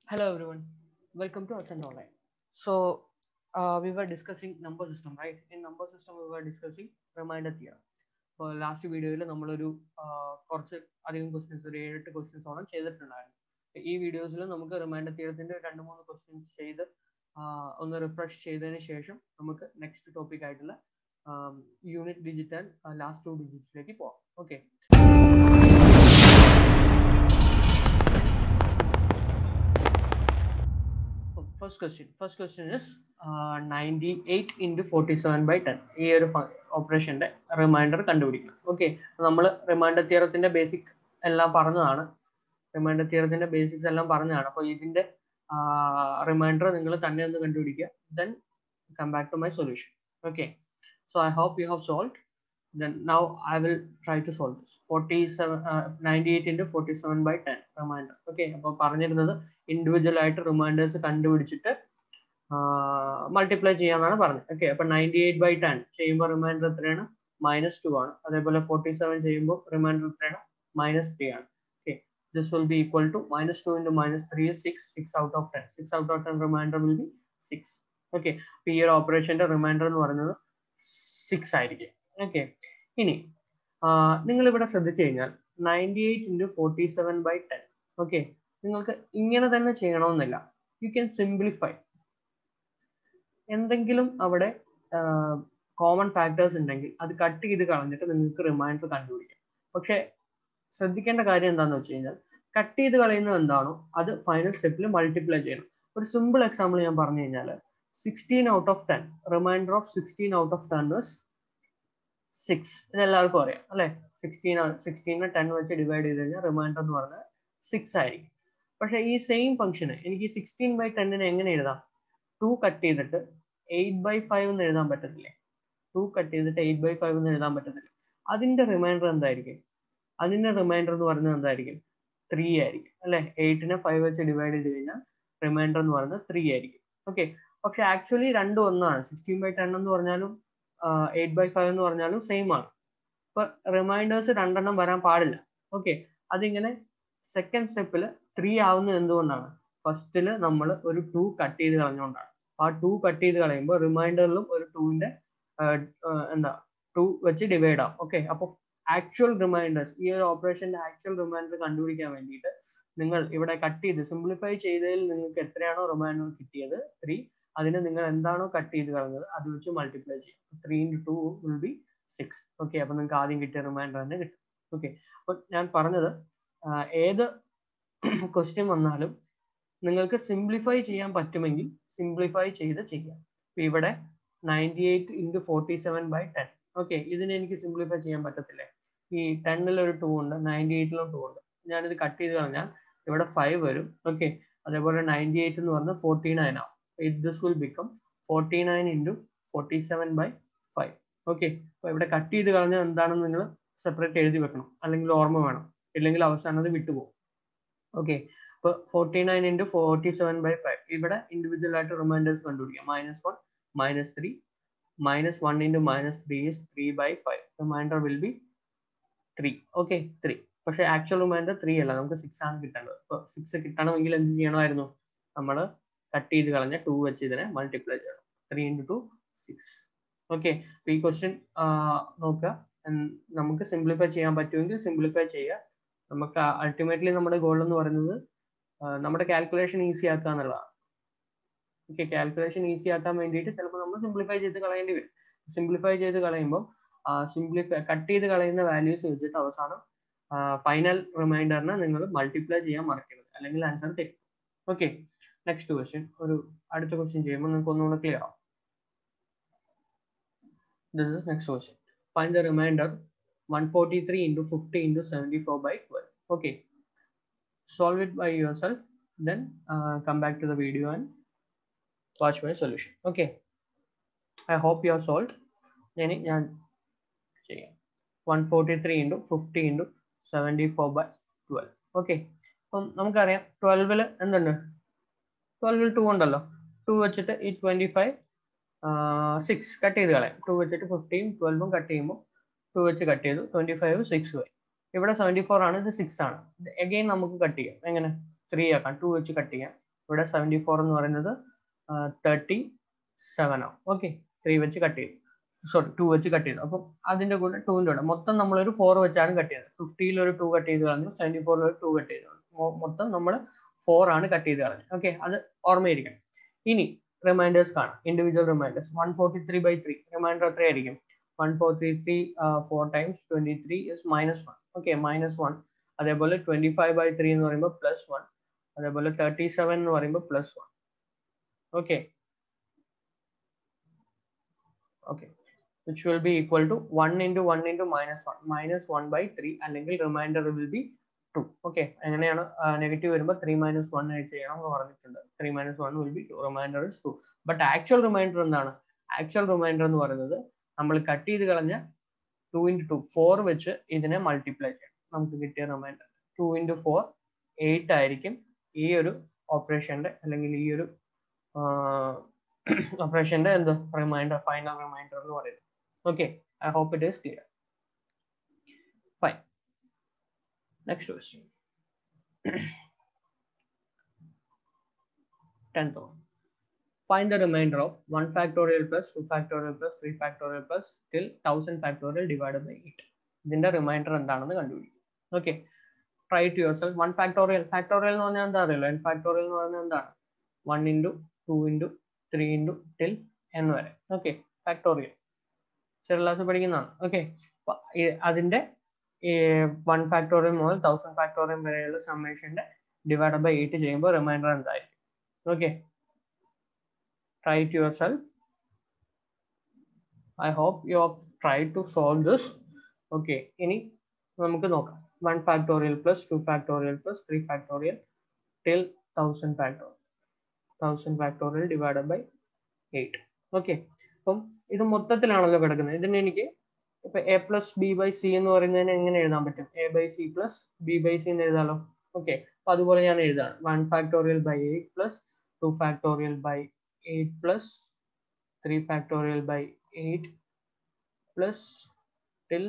Hello everyone, welcome to Ascend Online. So uh, we were discussing number system, right? In number system we were discussing reminder theorem. അപ്പോൾ last വീഡിയോയിൽ നമ്മളൊരു കുറച്ച് അധികം questions ഒരു ഏഴെട്ട് ക്വസ്റ്റ്യൻസോളം ചെയ്തിട്ടുണ്ടായിരുന്നു ഈ വീഡിയോസിൽ നമുക്ക് റിമൈൻഡർ തിയറത്തിന്റെ രണ്ട് മൂന്ന് ക്വസ്റ്റ്യൻസ് ചെയ്ത് ഒന്ന് റിഫ്രഷ് ചെയ്തതിന് ശേഷം നമുക്ക് നെക്സ്റ്റ് ടോപ്പിക് ആയിട്ടുള്ള unit digit and last two ഡിജിറ്റ്സിലേക്ക് പോവാം okay first question first question is ninety eight into forty seven by ten ഈ ഒരു ഓപ്പറേഷന്റെ റിമൈൻഡർ കണ്ടുപിടിക്കണം ഓക്കെ നമ്മൾ റിമൈൻഡർ തിയറത്തിന്റെ ബേസിക് എല്ലാം പറഞ്ഞതാണ് റിമൈൻഡർ തിയറത്തിന്റെ ബേസിക്സ് എല്ലാം പറഞ്ഞതാണ് അപ്പോൾ ഇതിന്റെ റിമൈൻഡർ നിങ്ങൾ തന്നെ ഒന്ന് കണ്ടുപിടിക്കുക then come back to my solution okay so I hope you have solve then now I will try to solve this. 47, uh, 98 into 47 by 10 reminder. Okay, അപ്പോൾ പറഞ്ഞിരുന്നത് ഇൻഡിവിജ്വൽ ആയിട്ട് റിമൈൻഡേഴ്സ് കണ്ടുപിടിച്ചിട്ട് മൾട്ടിപ്ലൈ ചെയ്യാന്നാണ് പറഞ്ഞത് ഓക്കെ അപ്പൊ നയൻറ്റി എയ്റ്റ് ബൈ ടെൻ ചെയ്യുമ്പോൾ remainder എത്രയാണ് minus two ആണ് അതേപോലെ ഫോർട്ടി സെവൻ ചെയ്യുമ്പോൾ റിമൈൻഡർ എത്രയാണ് മൈനസ് ത്രീ ആണ് okay this will be equal to minus two into minus three six six out of ten six out of ten remainder will be six okay അപ്പൊ ഈ ഒരു ഓപ്പറേഷന്റെ reminder എന്ന് പറയുന്നത് six ആയിരിക്കും ഓക്കെ ഇനി നിങ്ങൾ ഇവിടെ ശ്രദ്ധിച്ചു കഴിഞ്ഞാൽ ninety eight into forty seven by ten okay നിങ്ങൾക്ക് ഇങ്ങനെ തന്നെ ചെയ്യണമെന്നില്ല യു ക്യാൻ സിംപ്ലിഫൈ എന്തെങ്കിലും അവിടെ കോമൺ ഫാക്ടേഴ്സ് ഉണ്ടെങ്കിൽ അത് കട്ട് ചെയ്ത് കളഞ്ഞിട്ട് നിങ്ങൾക്ക് റിമൈൻഡർ കണ്ടുപിടിക്കാം പക്ഷെ ശ്രദ്ധിക്കേണ്ട കാര്യം എന്താണെന്ന് വെച്ച് കഴിഞ്ഞാൽ കട്ട് ചെയ്ത് കളയുന്നത് എന്താണോ അത് ഫൈനൽ സ്റ്റെപ്പിൽ മൾട്ടിപ്ലൈ ചെയ്യണം ഒരു സിമ്പിൾ എക്സാമ്പിൾ ഞാൻ പറഞ്ഞു കഴിഞ്ഞാൽ sixteen out of ten remainder of sixteen out of ten is six ഇത് എല്ലാവർക്കും അറിയാം അല്ലെ സിക്സ്റ്റീൻ സിക്സ്റ്റീനെ ടെൻ വെച്ച് ഡിവൈഡ് ചെയ്ത് കഴിഞ്ഞാൽ റിമൈൻഡർ എന്ന് പറഞ്ഞാൽ സിക്സ് ആയിരിക്കും പക്ഷെ ഈ സെയിം ഫംഗ്ഷന് എനിക്ക് സിക്സ്റ്റീൻ ബൈ ടെന്നിന് എങ്ങനെ എഴുതാം ടു കട്ട് ചെയ്തിട്ട് എയ്റ്റ് ബൈ ഫൈവ് എന്ന് എഴുതാൻ പറ്റത്തില്ലേ ടു കട്ട് ചെയ്തിട്ട് എയ്റ്റ് ബൈ ഫൈവ് എന്ന് എഴുതാൻ പറ്റത്തില്ല അതിന്റെ റിമൈൻഡർ എന്തായിരിക്കും അതിന്റെ റിമൈൻഡർ എന്ന് പറയുന്നത് എന്തായിരിക്കും ത്രീ ആയിരിക്കും അല്ലെ എയ്റ്റിനെ ഫൈവ് വെച്ച് ഡിവൈഡ് ചെയ്ത് കഴിഞ്ഞാൽ റിമൈൻഡർ എന്ന് പറയുന്നത് ത്രീ ആയിരിക്കും ഓക്കെ പക്ഷെ ആക്ച്വലി രണ്ടും ഒന്നാണ് സിക്സ്റ്റീൻ ബൈ ടെൻ എന്ന് പറഞ്ഞാലും എയ്റ്റ് ബൈ ഫൈവ് എന്ന് പറഞ്ഞാലും സെയിം ആണ് അപ്പൊ റിമൈൻഡേഴ്സ് രണ്ടെണ്ണം വരാൻ പാടില്ല ഓക്കെ അതിങ്ങനെ സെക്കൻഡ് സ്റ്റെപ്പിൽ ത്രീ ആവുന്നത് എന്തുകൊണ്ടാണ് ഫസ്റ്റിൽ നമ്മൾ ഒരു ടു കട്ട് ചെയ്ത് കളഞ്ഞുകൊണ്ടാണ് ആ ടു കട്ട് ചെയ്ത് കളയുമ്പോൾ റിമൈൻഡറിലും ഒരു ടൂവിന്റെ എന്താ ടു വെച്ച് ഡിവൈഡ് ആവും ഓക്കെ അപ്പോൾ ആക്ച്വൽ റിമൈൻഡേഴ്സ് ഈ ഒരു ഓപ്പറേഷന്റെ ആക്ച്വൽ റിമൈൻഡർ കണ്ടുപിടിക്കാൻ വേണ്ടിയിട്ട് നിങ്ങൾ ഇവിടെ കട്ട് ചെയ്ത് സിംപ്ലിഫൈ ചെയ്തതിൽ നിങ്ങൾക്ക് എത്രയാണോ റിമൈൻഡർ കിട്ടിയത് ത്രീ അതിന് നിങ്ങൾ എന്താണോ കട്ട് ചെയ്ത് കളഞ്ഞത് അത് വെച്ച് മൾട്ടിപ്ലൈ ചെയ്യും three into two will be six okay അപ്പൊ നിങ്ങൾക്ക് ആദ്യം കിട്ടിയ റിമൈൻഡർ തന്നെ കിട്ടും ഓക്കെ അപ്പൊ ഞാൻ പറഞ്ഞത് ഏത് ക്വസ്റ്റ്യൻ വന്നാലും നിങ്ങൾക്ക് സിംപ്ലിഫൈ ചെയ്യാൻ പറ്റുമെങ്കിൽ സിംപ്ലിഫൈ ചെയ്ത് ചെയ്യാം ഇപ്പൊ ഇവിടെ ninety eight into forty seven by ten okay ഇതിനെ എനിക്ക് സിംപ്ലിഫൈ ചെയ്യാൻ പറ്റത്തില്ലേ ഈ ടെന്നിൽ ഒരു ടു ഉണ്ട് നയൻറ്റി എയ്റ്റിലും ടു ഉണ്ട് ഞാനിത് കട്ട് ചെയ്ത് കളഞ്ഞാൽ ഇവിടെ ഫൈവ് വരും ഓക്കെ അതേപോലെ നയൻറ്റി എയ്റ്റ് എന്ന് പറഞ്ഞാൽ ഫോർട്ടി നയൻ ആവും it this will become 49 into 47 by 5 okay അപ്പൊ ഇവിടെ കട്ട് ചെയ്ത് കളഞ്ഞാൽ എന്താണെന്ന് നിങ്ങൾ സെപ്പറേറ്റ് എഴുതി വെക്കണം അല്ലെങ്കിൽ ഓർമ്മ വേണം ഇല്ലെങ്കിൽ അവസാനം അത് വിട്ടുപോകും ഓക്കെ അപ്പൊ forty nine into forty seven by five ഇവിടെ ഇൻഡിവിജ്വൽ ആയിട്ട് റിമൈൻഡേഴ്സ് കണ്ടുപിടിക്കാം minus one minus three minus one into minus three is three by five remainder will be three okay three പക്ഷെ ആക്ച്വൽ റിമൈൻഡർ ത്രീ അല്ല നമുക്ക് six ആണ് കിട്ടേണ്ടത് അപ്പൊ six കിട്ടണമെങ്കിൽ എന്ത് ചെയ്യണമായിരുന്നു നമ്മൾ കട്ട് ചെയ്ത് കളഞ്ഞ ടു വെച്ച് ഇതിനെ മൾട്ടിപ്ലൈ ചെയ്യണം three into two six okay അപ്പൊ ഈ ക്വസ്റ്റ്യൻ നോക്കുക നമുക്ക് സിംപ്ലിഫൈ ചെയ്യാൻ പറ്റുമെങ്കിൽ സിംപ്ലിഫൈ ചെയ്യുക നമുക്ക് അൾട്ടിമേറ്റ്ലി നമ്മുടെ ഗോൾ എന്ന് പറയുന്നത് നമ്മുടെ കാൽക്കുലേഷൻ ഈസി ആക്കുക എന്നുള്ളതാണ് ഓക്കെ കാൽക്കുലേഷൻ ഈസി ആക്കാൻ വേണ്ടിയിട്ട് ചിലപ്പോൾ നമ്മൾ സിംപ്ലിഫൈ ചെയ്ത് കളയേണ്ടി വരും സിംപ്ലിഫൈ ചെയ്ത് കളയുമ്പോൾ സിംപ്ലിഫൈ കട്ട് ചെയ്ത് കളയുന്ന വാല്യൂസ് വെച്ചിട്ട് അവസാനം ഫൈനൽ റിമൈൻഡറിനെ നിങ്ങൾ മൾട്ടിപ്ലൈ ചെയ്യാൻ മറക്കരുത് അല്ലെങ്കിൽ ആൻസർ തെറ്റും ഓക്കെ നെക്സ്റ്റ് ക്വസ്റ്റ്യൻ ഒരു അടുത്ത ക്വസ്റ്റ്യൻ ചെയ്യുമ്പോൾ നിങ്ങൾക്ക് ഒന്നുകൂടെ ക്ലിയർ ആവും this is next question find the remainder one forty three into fifty into seventy four by twelve okay solve it by your yourself then come back to the video and watch my solution okay I hope you are solve ഇനി ഞാൻ ചെയ്യാം one forty three into fifty into seventy four by twelve okay അപ്പം നമുക്കറിയാം ട്വൽവിൽ എന്തുണ്ട് ട്വൽവിൽ to ഉണ്ടല്ലോ to വെച്ചിട്ട് ഈ twenty five six cut ചെയ്ത് കളയാം ടു വെച്ചിട്ട് ഫിഫ്റ്റീൻ ട്വൽവും കട്ട് ചെയ്യുമ്പോൾ ടു വെച്ച് കട്ട് ചെയ്തു ട്വന്റി ഫൈവ് സിക്സ് ആയി ഇവിടെ സെവൻറ്റി ഫോർ ആണ് ഇത് സിക്സ് ആണ് എഗെയിൻ നമുക്ക് കട്ട് ചെയ്യാം എങ്ങനെ ത്രീ ആക്കാം ടു വെച്ച് കട്ട് ചെയ്യാം ഇവിടെ സെവൻറ്റി ഫോർ എന്ന് പറയുന്നത് തേർട്ടി സെവൻ ആവും ഓക്കെ ത്രീ വെച്ച് കട്ട് ചെയ്തു സോറി ടു വെച്ച് കട്ട് ചെയ്തു അപ്പം അതിന്റെ കൂടെ ടൂവിന്റെ കൂടെ മൊത്തം നമ്മളൊരു ഫോർ വെച്ചാണ് കട്ട് ചെയ്തത് ഫിഫ്റ്റിയിൽ ഒരു ടു കട്ട് ചെയ്ത് കളഞ്ഞു സെവൻറ്റി ഫോറിൽ ഒരു ടു കട്ട് ചെയ്ത് കളഞ്ഞു മൊത്തം നമ്മൾ ഫോർ ആണ് കട്ട് ചെയ്ത് കളഞ്ഞത് ഓക്കെ അത് ഓർമ്മയിരിക്കണം ഇനി റിമൈൻഡേഴ്സ് കാണാം individual remainders one forty three by three remainder എത്രയായിരിക്കും one forty three four times twenty three is minus one okay minus one അതേപോലെ ട്വന്റി ഫൈവ് ബൈ ത്രീ എന്ന് പറയുമ്പോൾ പ്ലസ് വൺ അതേപോലെ തേർട്ടി സെവൻ എന്ന് പറയുമ്പോൾ plus one okay okay which will be equal to 1 into 1 into minus 1 minus 1 by 3 അല്ലെങ്കിൽ remainder will be two okay എങ്ങനെയാണ് negative വരുമ്പോൾ three minus one ആയിട്ട് ചെയ്യണം എന്ന് പറഞ്ഞിട്ടുണ്ട് three minus one will be two remainder is two but actual remainder എന്താണ് actual remainder എന്ന് പറയുന്നത് നമ്മൾ കട്ട് ചെയ്ത് കളഞ്ഞ ടു ഇൻറ്റു ടു ഫോർ വെച്ച് ഇതിനെ മൾട്ടിപ്ലൈ ചെയ്യണം നമുക്ക് കിട്ടിയ remainder two into four eight ആയിരിക്കും ഈ ഒരു ഓപ്പറേഷന്റെ അല്ലെങ്കിൽ ഈ ഒരു ഓപ്പറേഷന്റെ എന്ത് റിമൈൻഡർ ഫൈനൽ റിമൈൻഡർ എന്ന് പറയുന്നത് okay i hope it is clear fine next question 10th one find the remainder of 1 factorial plus 2 factorial plus 3 factorial plus till 1000 factorial divided by 8 ഇതിന്റെ റിമൈൻഡർ എന്താണെന്ന് കണ്ടുപിടിക്കും okay try to yourself one factorial factorial എന്ന് പറഞ്ഞാൽ എന്താ അറിയില്ല N factorial എന്ന് പറഞ്ഞാൽ എന്താണ് one into two into three into till N വരെ ഓക്കെ ഫാക്ടോറിയൽ ചെറിയ ക്ലാസ് പഠിക്കുന്നതാണ് ഓക്കെ അതിന്റെ വൺ ഫാക്ടോറിയൽ മുതൽ തൗസൻഡ് ഫാക്ടോറിയൽ വരെയുള്ള സമ്മേഷന്റെ ഡിവൈഡ് ബൈ എയ്റ്റ് ചെയ്യുമ്പോൾ റിമൈൻഡർ എന്തായിരിക്കും okay try to yourself I hope you have try to solve this okay ഇനി നമുക്ക് നോക്കാം one factorial plus two factorial plus three factorial till thousand factorial thousand factorial divide by eight okay അപ്പം ഇത് മൊത്തത്തിലാണല്ലോ കിടക്കുന്നത് ഇതിന് എനിക്ക് ഇപ്പൊ A plus B by C എന്ന് പറയുന്നതിന് എങ്ങനെ എഴുതാൻ പറ്റും A by C plus B by C എന്ന് എഴുതാലോ ഓക്കെ അപ്പൊ അതുപോലെ ഞാൻ എഴുതാണ് one factorial by eight plus two factorial by eight plus three factorial by eight plus till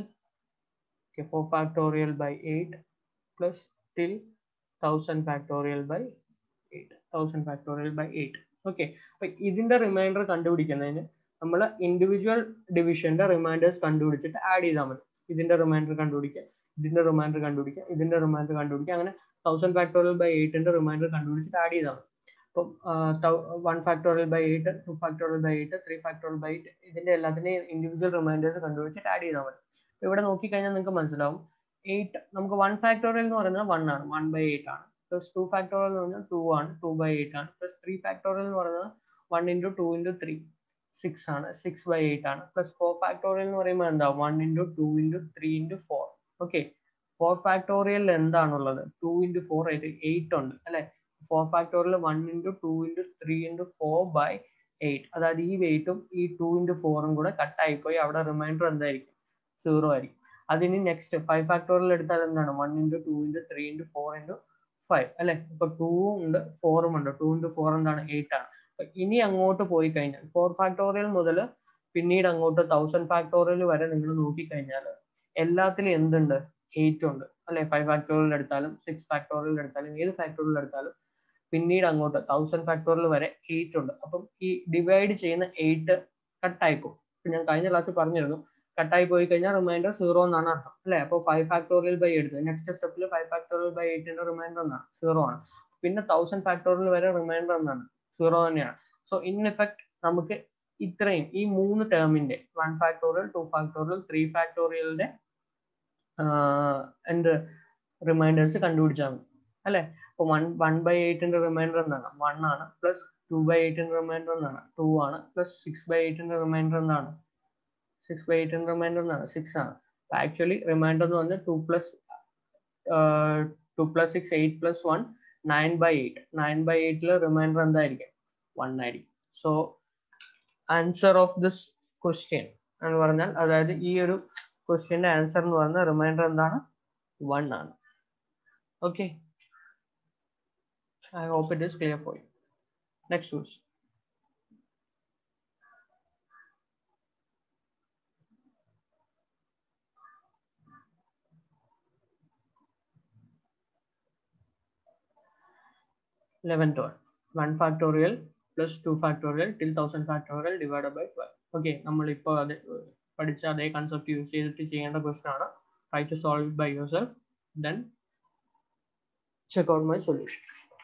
four factorial by eight plus till thousand factorial by eight thousand factorial by eight okay അപ്പൊ ഇതിന്റെ reminder കണ്ടുപിടിക്കുന്നതിന് നമ്മൾ individual ഡിവിഷന്റെ reminders കണ്ടുപിടിച്ചിട്ട് add ചെയ്താൽ മതി ഇതിന്റെ remainder കണ്ടുപിടിക്കുക ഇതിന്റെ റിമൈൻഡർ കണ്ടുപിടിക്കുക ഇതിന്റെ റിമൈൻഡർ കണ്ടുപിടിക്കുക അങ്ങനെ തൗസൻഡ് ഫാക്ടോറിയൽ ബൈ എയ്റ്റിന്റെ റിമൈൻഡർ കണ്ടുപിടിച്ചിട്ട് ആഡ് ചെയ്താൽ മതി അപ്പം one factorial by eight two factorial by eight three factorial by eight ഇതിന്റെ എല്ലാത്തിനെയും ഇൻഡിവിജ്വൽ റിമൈൻഡേഴ്സ് കണ്ടുപിടിച്ചിട്ട് ആഡ് ചെയ്താൽ മതി ഇവിടെ നോക്കിക്കഴിഞ്ഞാൽ നിങ്ങൾക്ക് മനസ്സിലാവും എയ്റ്റ് നമുക്ക് വൺ ഫാക്ടോറിയൽ എന്ന് പറയുന്നത് വൺ ആണ് വൺ ബൈ എയ്റ്റ് ആണ് പ്ലസ് ടു ഫാക്ടോറിയൽ എന്ന് പറഞ്ഞാൽ ടു ആണ് ടു ബൈ എയ്റ്റ് ആണ് പ്ലസ് ത്രീ ഫാക്ടോറിയൽ എന്ന് പറയുന്നത് one into two into three six ആണ് സിക്സ് ബൈ എയ്റ്റ് ആണ് പ്ലസ് ഫോർ ഫാക്ടോറിയൽ എന്ന് പറയുമ്പോൾ എന്താ one into two into three into four okay four factorial എന്താണുള്ളത് ടു ഇൻറ്റു ഫോർ ആയിട്ട് എയ്റ്റ് ഉണ്ട് അല്ലെ four factorial one into two into three into four by eight അതായത് ഈ വെയിറ്റും ഈ ടു ഇൻറ്റു ഫോറും കൂടെ കട്ടായി പോയി അവിടെ റിമൈൻഡർ എന്തായിരിക്കും സീറോ ആയിരിക്കും അതിന് നെക്സ്റ്റ് ഫൈവ് ഫാക്ടോറിയൽ എടുത്താൽ എന്താണ് one into two into three into four into five അല്ലെ ഇപ്പൊ ടൂവും ഉണ്ട് ഫോറും ഉണ്ട് ടു ഇൻറ്റു ഫോർ എന്താണ് എയ്റ്റ് ആണ് ഇനി അങ്ങോട്ട് പോയി കഴിഞ്ഞാൽ ഫോർ ഫാക്ടോറിയൽ മുതൽ പിന്നീട് അങ്ങോട്ട് തൗസൻഡ് ഫാക്ടോറിയൽ വരെ നിങ്ങൾ നോക്കിക്കഴിഞ്ഞാൽ എല്ലാത്തിലും എന്തുണ്ട് എയ്റ്റ് ഉണ്ട് അല്ലെ ഫൈവ് ഫാക്ടോറിയൽ എടുത്താലും സിക്സ് ഫാക്ടോറിയൽ എടുത്താലും ഏത് ഫാക്ടോറിയൽ എടുത്താലും പിന്നീട് അങ്ങോട്ട് തൗസൻഡ് ഫാക്ടോറിയൽ വരെ എയ്റ്റ് ഉണ്ട് അപ്പം ഈ ഡിവൈഡ് ചെയ്യുന്ന എയ്റ്റ് കട്ടായിപ്പോ ഞാൻ കഴിഞ്ഞ ക്ലാസ്സിൽ പറഞ്ഞിരുന്നു കട്ടായി പോയി കഴിഞ്ഞാൽ റിമൈൻഡർ സീറോ എന്നാണ് അർത്ഥം അല്ലെ അപ്പോൾ ഫൈവ് ഫാക്ടോറിയൽ ബൈ എടുത്ത് നെക്സ്റ്റ് സ്റ്റെപ്പിൽ ഫൈവ് ഫാക്ടോറിയൽ ബൈ എയ്റ്റിന്റെ റിമൈൻഡർ എന്നാണ് സീറോ ആണ് പിന്നെ തൗസൻഡ് ഫാക്ടോറിയൽ വരെ റിമൈൻഡർ എന്നാണ് സീറോ തന്നെയാണ് സോ ഇൻ എഫക്ട് നമുക്ക് ഇത്രയും ഈ മൂന്ന് ടേമിന്റെ one factorial two factorial three ഫാക്ടോറിയലിന്റെ എന്ത് റിമൈൻഡേഴ്സ് കണ്ടുപിടിച്ചാൽ മതി അല്ലെ അപ്പൊ വൺ വൺ ബൈ എയ്റ്റിന്റെ റിമൈൻഡർ എന്താണ് വൺ ആണ് പ്ലസ് ടു ബൈ എയ്റ്റിന്റെ റിമൈൻഡർ എന്താണ് ടു ആണ് പ്ലസ് സിക്സ് ബൈ എയ്റ്റിന്റെ റിമൈൻഡർ എന്താണ് സിക്സ് ബൈ എയ്റ്റിന്റെ റിമൈൻഡർ എന്താണ് സിക്സ് ആണ് ആക്ച്വലി റിമൈൻഡർ എന്ന് പറഞ്ഞാൽ two plus two plus six eight plus one nine by eight nine by എയ്റ്റിൽ റിമൈൻഡർ എന്തായിരിക്കും വൺ ആയിരിക്കും so answer of this question എന്ന് പറഞ്ഞാൽ അതായത് ഈ ഒരു ക്വസ്റ്റ്യന്റെ ആൻസർ എന്ന് പറഞ്ഞാൽ റിമൈൻഡർ എന്താണ് വൺ ആണ് okay I hope it is clear for you next question Eleventh one. One factorial plus two factorial till thousand factorial divide by twelve okay നമ്മളിപ്പോൾ അത് പഠിച്ച അതേ കൺസെപ്റ്റ് യൂസ് ചെയ്തിട്ട് ചെയ്യേണ്ട ക്വസ്റ്റൻ ആണ് try to solve it by your yourself then check out my solution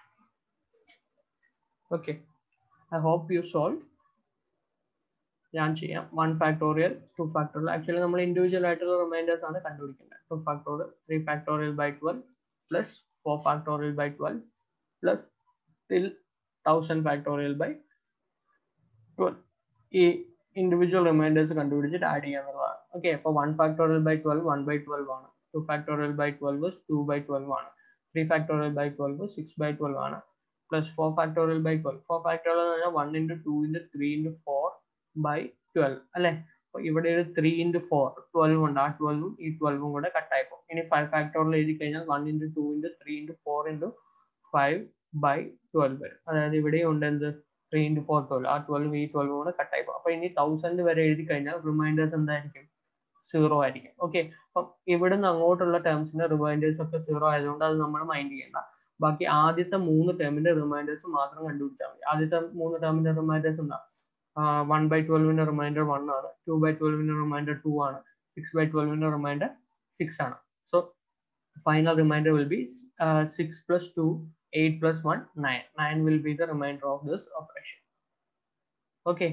okay I hope you solve ഞാൻ ചെയ്യാം one factorial two factorial actually നമ്മൾ ഇൻഡിവിജ്വൽ ആയിട്ടുള്ള റിമൈൻഡേഴ്സ് ആണ് കണ്ടുപിടിക്കേണ്ടത് two factorial three factorial by twelve plus four factorial by twelve plus till thousand factorial by twelve ഈ individual remainders കണ്ടുപിടിച്ചിട്ട് add ചെയ്യാന്നുള്ളതാണ് okay അപ്പോൾ one factorial by twelve one by twelve ആണ് two factorial by twelve two by twelve ആണ് three factorial by twelve six by twelve ആണ് plus four factorial by twelve four factorial എന്ന് പറഞ്ഞാൽ one into two into three into four by twelve അല്ലെ അപ്പൊ ഇവിടെ ഒരു three into four twelve ഉണ്ട് ആ ട്വൽവും ഈ ട്വൽവും കൂടെ കട്ടായി പോകും ഇനി ഫൈവ് ഫാക്ടോറിയൽ എഴുതി കഴിഞ്ഞാൽ one into two into three into four into five by twelve വരും അതായത് ഇവിടെയും ഉണ്ട് എന്ത് ത്രീ ഇൻറ്റു ഫോർ ട്വൽവ് ആ ട്വൽവ് ഈ ട്വൽവും കൂടെ കട്ടായി പോകും അപ്പൊ ഇനി തൗസൻഡ് വരെ എഴുതി കഴിഞ്ഞാൽ റിമൈൻഡേഴ്സ് എന്തായിരിക്കും സീറോ ആയിരിക്കും ഓക്കെ അപ്പം ഇവിടുന്ന് അങ്ങോട്ടുള്ള ടേംസിന്റെ റിമൈൻഡേഴ്സ് ഒക്കെ സീറോ ആയതുകൊണ്ട് അത് നമ്മൾ മൈൻഡ് ചെയ്യണ്ട ബാക്കി ആദ്യത്തെ മൂന്ന് ടേമിന്റെ റിമൈൻഡേഴ്സ് മാത്രം കണ്ടുപിടിച്ചാൽ മതി ആദ്യത്തെ മൂന്ന് ടേമിന്റെ റിമൈൻഡേഴ്സ് എന്താ വൺ ബൈ ട്വൽവിന്റെ റിമൈൻഡർ വൺ ആണ് ടു ബൈ ട്വൽവിന്റെ റിമൈൻഡർ ടു ആണ് സിക്സ് ബൈ ട്വൽവിന്റെ റിമൈൻഡർ സിക്സ് ആണ് so final remainder will be six plus two eight plus one nine nine will be the remainder of this operation okay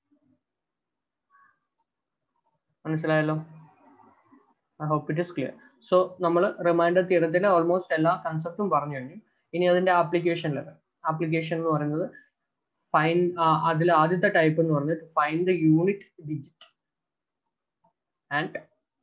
മനസ്സിലായല്ലോ I hope it is clear so നമ്മൾ remainder തിയറത്തിന്റെ almost എല്ലാ കൺസെപ്റ്റും പറഞ്ഞു കഴിഞ്ഞു ഇനി അതിന്റെ ആപ്ലിക്കേഷൻ ലെവൽ ആപ്ലിക്കേഷൻ എന്ന് പറയുന്നത് ഫൈൻ അതിൽ ആദ്യത്തെ ടൈപ്പ് എന്ന് പറഞ്ഞത് to find the unit digit and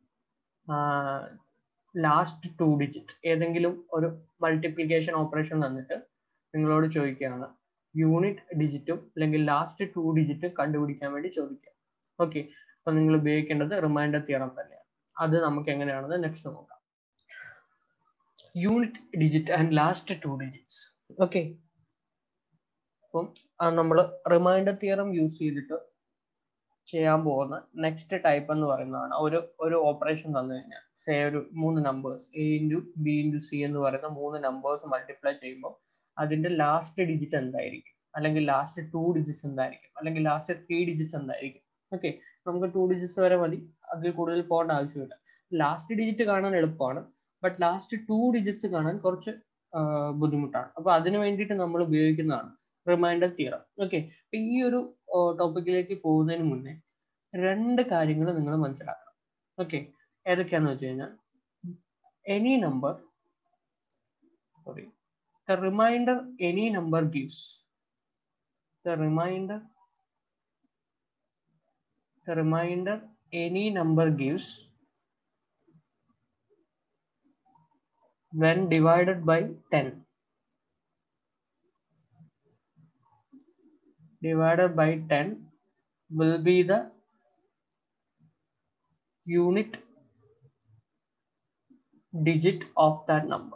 last two digit ഏതെങ്കിലും ഒരു മൾട്ടിപ്ലിക്കേഷൻ ഓപ്പറേഷൻ തന്നിട്ട് നിങ്ങളോട് ചോദിക്കുകയാണ് യൂണിറ്റ് ഡിജിറ്റും അല്ലെങ്കിൽ ലാസ്റ്റ് ടു ഡിജിറ്റും കണ്ടുപിടിക്കാൻ വേണ്ടി ചോദിക്കുക ഓക്കെ അപ്പൊ നിങ്ങൾ ഉപയോഗിക്കേണ്ടത് റിമൈൻഡർ തിയറം തന്നെയാണ് അത് നമുക്ക് എങ്ങനെയാണെന്ന് നെക്സ്റ്റ് നോക്കാം unit digit and last two digits okay അപ്പം നമ്മൾ റിമൈൻഡർ തിയറം യൂസ് ചെയ്തിട്ട് ചെയ്യാൻ പോകുന്ന നെക്സ്റ്റ് ടൈപ്പ് എന്ന് പറയുന്നതാണ് ഒരു ഒരു ഓപ്പറേഷൻ തന്നു കഴിഞ്ഞാൽ സേ ഒരു മൂന്ന് numbers A into B into C എന്ന് പറയുന്ന മൂന്ന് നമ്പേഴ്സ് മൾട്ടിപ്ലൈ ചെയ്യുമ്പോൾ അതിന്റെ ലാസ്റ്റ് ഡിജിറ്റ് എന്തായിരിക്കും അല്ലെങ്കിൽ ലാസ്റ്റ് ടു ഡിജിറ്റ്സ് എന്തായിരിക്കും അല്ലെങ്കിൽ ലാസ്റ്റ് ത്രീ ഡിജിറ്റ്സ് എന്തായിരിക്കും ഓക്കെ നമുക്ക് ടു ഡിജിറ്റ്സ് വരെ മതി അതിൽ കൂടുതൽ പോകേണ്ട ആവശ്യമില്ല ലാസ്റ്റ് ഡിജിറ്റ് കാണാൻ എളുപ്പമാണ് ബട്ട് ലാസ്റ്റ് ടു ഡിജിറ്റ്സ് കാണാൻ കുറച്ച് ബുദ്ധിമുട്ടാണ് അപ്പൊ അതിന് വേണ്ടിയിട്ട് നമ്മൾ ഉപയോഗിക്കുന്നതാണ് റിമൈൻഡർ തിയറം ഓക്കെ ഈ ഒരു ടോപ്പിക്കിലേക്ക് പോകുന്നതിന് മുന്നേ രണ്ട് കാര്യങ്ങൾ നിങ്ങൾ മനസ്സിലാക്കണം ഓക്കെ ഏതൊക്കെയാന്ന് വെച്ച് കഴിഞ്ഞാൽ any number sorry the remainder any number gives the remainder the remainder any number gives when divided by 10 divided by 10 will be the unit digit of that number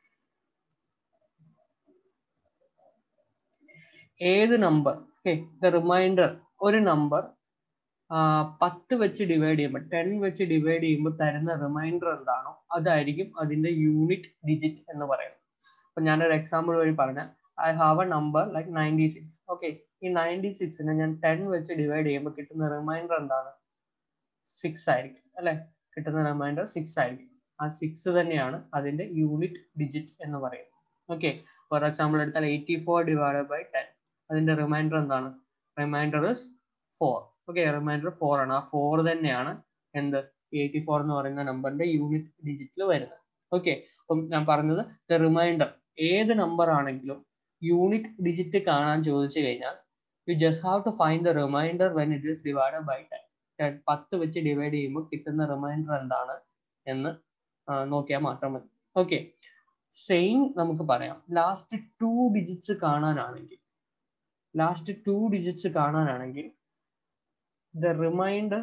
ഏത് നമ്പർ ഓക്കെ ദ റിമൈൻഡർ ഒരു number പത്ത് വെച്ച് divide ചെയ്യുമ്പോൾ ten വെച്ച് divide ചെയ്യുമ്പോൾ തരുന്ന reminder എന്താണോ അതായിരിക്കും അതിന്റെ യൂണിറ്റ് ഡിജിറ്റ് എന്ന് പറയുന്നത് അപ്പൊ ഞാനൊരു എക്സാമ്പിൾ വഴി പറഞ്ഞാൽ I have a number like ninety six okay ഈ നയൻറ്റി സിക്സിനെ ഞാൻ ടെൻ വെച്ച് ഡിവൈഡ് ചെയ്യുമ്പോൾ കിട്ടുന്ന റിമൈൻഡർ എന്താണ് സിക്സ് ആയിരിക്കും അല്ലെ കിട്ടുന്ന റിമൈൻഡർ സിക്സ് ആയിരിക്കും ആ സിക്സ് തന്നെയാണ് അതിന്റെ യൂണിറ്റ് ഡിജിറ്റ് എന്ന് പറയുന്നത് ഓക്കെ ഫോർ എക്സാമ്പിൾ എടുത്താൽ eighty four divide by ten അതിന്റെ റിമൈൻഡർ എന്താണ് remainder is four okay remainder four ആണ് ആ ഫോർ തന്നെയാണ് എന്ത് എയ്റ്റി ഫോർ എന്ന് പറയുന്ന നമ്പറിന്റെ യൂണിറ്റ് ഡിജിറ്റിൽ വരുന്നത് ഓക്കെ അപ്പം ഞാൻ പറഞ്ഞത് ദ റിമൈൻഡർ ഏത് നമ്പർ ആണെങ്കിലും യൂണിറ്റ് ഡിജിറ്റ് കാണാൻ ചോദിച്ചു കഴിഞ്ഞാൽ you just have to find the remainder when it is divide by ten പത്ത് വെച്ച് ഡിവൈഡ് ചെയ്യുമ്പോൾ കിട്ടുന്ന റിമൈൻഡർ എന്താണ് എന്ന് നോക്കിയാൽ മാത്രം മതി ഓക്കെ സെയിം നമുക്ക് പറയാം ലാസ്റ്റ് ടു ഡിജിറ്റ്സ് കാണാനാണെങ്കിൽ ലാസ്റ്റ് ടു ഡിജിറ്റ്സ് കാണാനാണെങ്കിൽ the remainder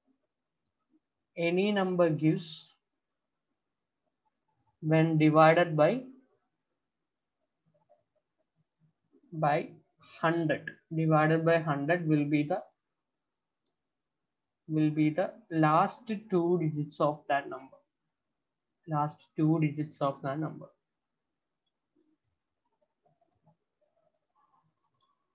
any number gives when divided by by 100 divided by 100 will be the will be the last two digits of that number last two digits of that number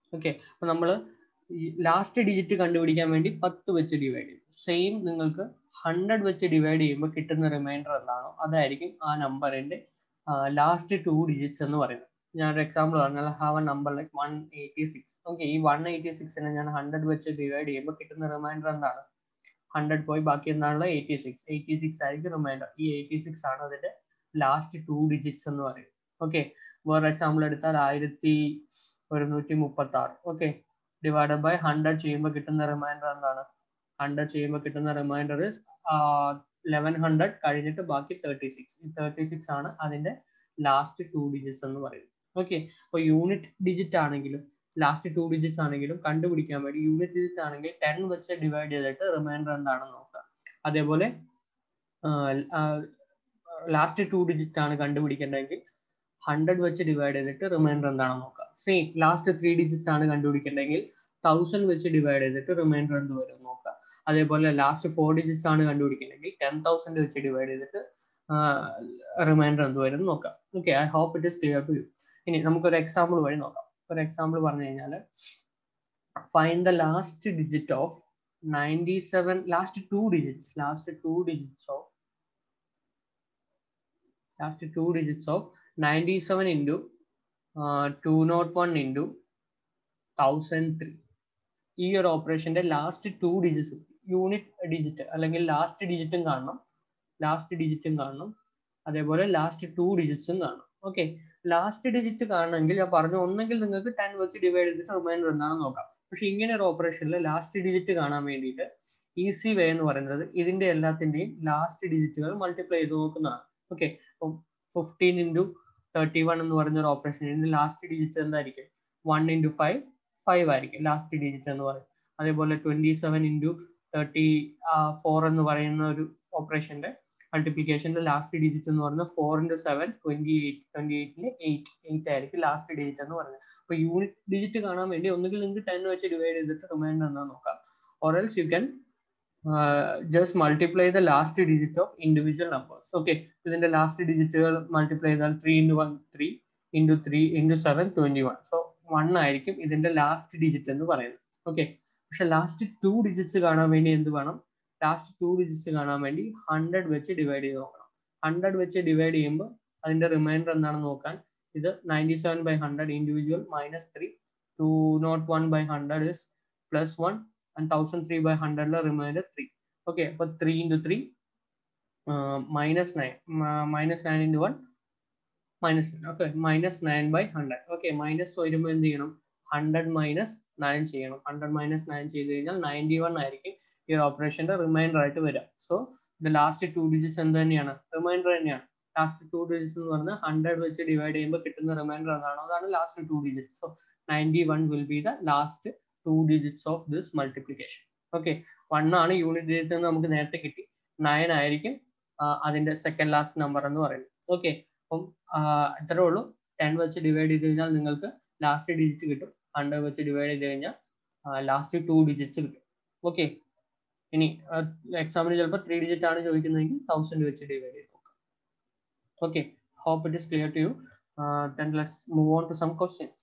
okay അപ്പൊ നമ്മൾ last digit കണ്ടുപിടിക്കാൻ വേണ്ടി പത്ത് വെച്ച് divide ചെയ്യും same നിങ്ങൾക്ക് hundred വെച്ച് divide ചെയ്യുമ്പോൾ കിട്ടുന്ന റിമൈൻഡർ എന്താണോ അതായിരിക്കും ആ നമ്പറിന്റെ ലാസ്റ്റ് ടു ഡിജിറ്റ്സ് എന്ന് പറയുന്നത് ഞാനൊരു എക്സാമ്പിൾ പറഞ്ഞാൽ have a number like one eighty six okay ഈ വൺ എയ്റ്റി സിക്സിനെ ഞാൻ ഹൺഡ്രഡ് വെച്ച് ഡിവൈഡ് ചെയ്യുമ്പോൾ കിട്ടുന്ന റിമൈൻഡർ എന്താണ് ഹൺഡ്രഡ് പോയി ബാക്കി എന്താണുള്ളത് എയ്റ്റി സിക്സ് എയ്റ്റി സിക്സ് ആയിരിക്കും റിമൈൻഡർ ഈ എയ്റ്റി സിക്സ് ആണ് അതിന്റെ ലാസ്റ്റ് ടു ഡിജിറ്റ്സ് എന്ന് പറയും ഓക്കെ വേറെ എക്സാമ്പിൾ എടുത്താൽ ആയിരത്തി ഒരുന്നൂറ്റി മുപ്പത്തി ആറ് ഓക്കെ ഡിവൈഡഡ് ബൈ ഹൺഡ്രഡ് ചെയ്യുമ്പോൾ കിട്ടുന്ന റിമൈൻഡർ എന്താണ് ഹൺഡ്രഡ് ചെയ്യുമ്പോൾ കിട്ടുന്ന റിമൈൻഡർ ലെവൻ ഹൺഡ്രഡ് കഴിഞ്ഞിട്ട് ബാക്കി തേർട്ടി സിക്സ് ഈ തേർട്ടി സിക്സ് ആണ് അതിന്റെ ലാസ്റ്റ് ടു ഡിജിറ്റ്സ് എന്ന് പറയുന്നത് ഓക്കെ അപ്പോൾ യൂണിറ്റ് ഡിജിറ്റ് ആണെങ്കിലും ലാസ്റ്റ് ടു ഡിജിറ്റ്സ് ആണെങ്കിലും കണ്ടുപിടിക്കാൻ വേണ്ടി യൂണിറ്റ് ഡിജിറ്റ് ആണെങ്കിൽ ടെൻ വെച്ച് ഡിവൈഡ് ചെയ്തിട്ട് റിമൈൻഡർ എന്താണെന്ന് നോക്കുക അതേപോലെ ലാസ്റ്റ് ടു ഡിജിറ്റ് ആണ് കണ്ടുപിടിക്കേണ്ടതെങ്കിൽ ഹൺഡ്രഡ് വെച്ച് ഡിവൈഡ് ചെയ്തിട്ട് റിമൈൻഡർ എന്താണെന്ന് നോക്കുക സെയിം ലാസ്റ്റ് ത്രീ ഡിജിറ്റ്സ് ആണ് കണ്ടുപിടിക്കേണ്ടതെങ്കിൽ തൗസൻഡ് വെച്ച് ഡിവൈഡ് ചെയ്തിട്ട് റിമൈൻഡർ എന്ത് വരും നോക്കുക അതേപോലെ ലാസ്റ്റ് ഫോർ ഡിജിറ്റ്സ് ആണ് കണ്ടുപിടിക്കേണ്ടതെങ്കിൽ ടെൻ തൗസൻഡ് വെച്ച് ഡിവൈഡ് ചെയ്തിട്ട് റിമൈൻഡർ എന്ത് വരും നോക്കാം okay I hope it is clear to you ഇനി നമുക്കൊരു എക്സാമ്പിൾ വഴി നോക്കാം ഒരു എക്സാമ്പിൾ പറഞ്ഞു കഴിഞ്ഞാൽ find the last digit of ninety seven last two digits last two digits of last two digits of ninety seven into two nought one into thousand three ഈ ഒരു ഓപ്പറേഷന്റെ last two digits unit digit അല്ലെങ്കിൽ last ഡിജിറ്റും കാണണം last ഡിജിറ്റും കാണണം അതേപോലെ last two ഡിജിറ്റ്സും കാണണം ഓക്കെ ലാസ്റ്റ് ഡിജിറ്റ് കാണണമെങ്കിൽ ഞാൻ പറഞ്ഞു ഒന്നെങ്കിൽ നിങ്ങൾക്ക് ടെൻ വെച്ച് ഡിവൈഡ് ചെയ്തിട്ട് റിമൈൻഡർ എന്താണെന്ന് നോക്കാം പക്ഷെ ഇങ്ങനെ ഒരു ഓപ്പറേഷനിൽ ലാസ്റ്റ് ഡിജിറ്റ് കാണാൻ വേണ്ടിയിട്ട് ഈസി വേ എന്ന് പറയുന്നത് ഇതിന്റെ എല്ലാത്തിന്റെയും ലാസ്റ്റ് ഡിജിറ്റുകൾ മൾട്ടിപ്ലൈ ചെയ്ത് നോക്കുന്നതാണ് ഓക്കെ അപ്പം ഫിഫ്റ്റീൻ ഇൻറ്റു തേർട്ടി വൺ എന്ന് പറയുന്ന ഒരു ഓപ്പറേഷൻ ഇതിന്റെ ലാസ്റ്റ് ഡിജിറ്റ് എന്തായിരിക്കും വൺ ഇൻറ്റു ഫൈവ് ഫൈവ് ആയിരിക്കും ലാസ്റ്റ് ഡിജിറ്റ് എന്ന് പറയും അതേപോലെ twenty seven into thirty four എന്ന് പറയുന്ന ഒരു ഓപ്പറേഷന്റെ മൾട്ടിപ്ലിക്കേഷന്റെ ലാസ്റ്റ് ഡിജിറ്റ് എന്ന് പറയുന്നത് four into seven twenty eight twenty എയ്റ്റില് എയ്റ്റ് എയ്റ്റ് ആയിരിക്കും ലാസ്റ്റ് ഡിജിറ്റ് എന്ന് പറയുന്നത് അപ്പൊ യൂണിറ്റ് ഡിജിറ്റ് കാണാൻ വേണ്ടി ഒന്നുകിൽ നിങ്ങൾക്ക് ടെൻ വെച്ച് ഡിവൈഡ് ചെയ്തിട്ട് റിമൈൻഡർ എന്താ നോക്കാം or else you can just multiply the last digit of individual numbers okay ഇതിന്റെ ലാസ്റ്റ് ഡിജിറ്റുകൾ മൾട്ടിപ്ലൈ ചെയ്താൽ three into one three into three into seven twenty one so one ആയിരിക്കും ഇതിന്റെ ലാസ്റ്റ് ഡിജിറ്റ് എന്ന് പറയുന്നത് ഓക്കെ പക്ഷെ ലാസ്റ്റ് ടു ഡിജിറ്റ്സ് കാണാൻ വേണ്ടി എന്ത് വേണം ലാസ്റ്റ് ടു ഡിജിറ്റ്സ് കാണാൻ വേണ്ടി ഹൺഡ്രഡ് വെച്ച് ഡിവൈഡ് ചെയ്ത് നോക്കണം ഹൺഡ്രഡ് വെച്ച് ഡിവൈഡ് ചെയ്യുമ്പോൾ അതിന്റെ റിമൈൻഡർ എന്താണെന്ന് നോക്കാൻ ഇത് ninety seven by hundred individual minus three two nought one by hundred is plus one and thousand three by ഹൺഡ്രഡിലെ റിമൈൻഡർ ത്രീ ഓക്കെ അപ്പൊ three into three minus nine minus nine into one minus okay minus nine by hundred okay minus വരുമ്പോൾ എന്ത് ചെയ്യണം hundred minus nine ചെയ്യണം hundred minus nine ചെയ്ത് കഴിഞ്ഞാൽ ninety one ആയിരിക്കും ഈ ഒരു ഓപ്പറേഷന്റെ റിമൈൻഡർ ആയിട്ട് വരിക സോ ഇത് ലാസ്റ്റ് ടു ഡിജിറ്റ്സ് എന്ത് തന്നെയാണ് റിമൈൻഡർ തന്നെയാണ് ലാസ്റ്റ് ടു ഡിജിറ്റ്സ് എന്ന് പറഞ്ഞാൽ ഹൺഡ്രഡ് വെച്ച് ഡിവൈഡ് ചെയ്യുമ്പോൾ കിട്ടുന്ന റിമൈൻഡർ എന്താണോ അതാണ് last two digits so ninety one will be the last two digits of this multiplication okay one ആണ് യൂണിറ്റ് ഡിജിറ്റ് എന്ന് നമുക്ക് നേരത്തെ കിട്ടി നയൻ ആയിരിക്കും അതിന്റെ സെക്കൻഡ് ലാസ്റ്റ് നമ്പർ എന്ന് പറയുന്നത് ഓക്കെ അപ്പം ഇത്രേ ഉള്ളൂ ടെൻ വെച്ച് ഡിവൈഡ് ചെയ്ത് കഴിഞ്ഞാൽ നിങ്ങൾക്ക് ലാസ്റ്റ് ഡിജിറ്റ് കിട്ടും ഹൺഡ്രഡ് വെച്ച് ഡിവൈഡ് ചെയ്ത് കഴിഞ്ഞാൽ ലാസ്റ്റ് ടു ഡിജിറ്റ്സ് കിട്ടും ഓക്കെ ഇനി എക്സാമിന് ചിലപ്പോൾ ത്രീ ഡിജിറ്റ് ആണ് ചോദിക്കുന്നതെങ്കിൽ തൗസൻഡ് വെച്ച് ഡിവൈഡ് ചെയ്ത് നോക്കാം okay hope it is clear to you then let's move on to some questions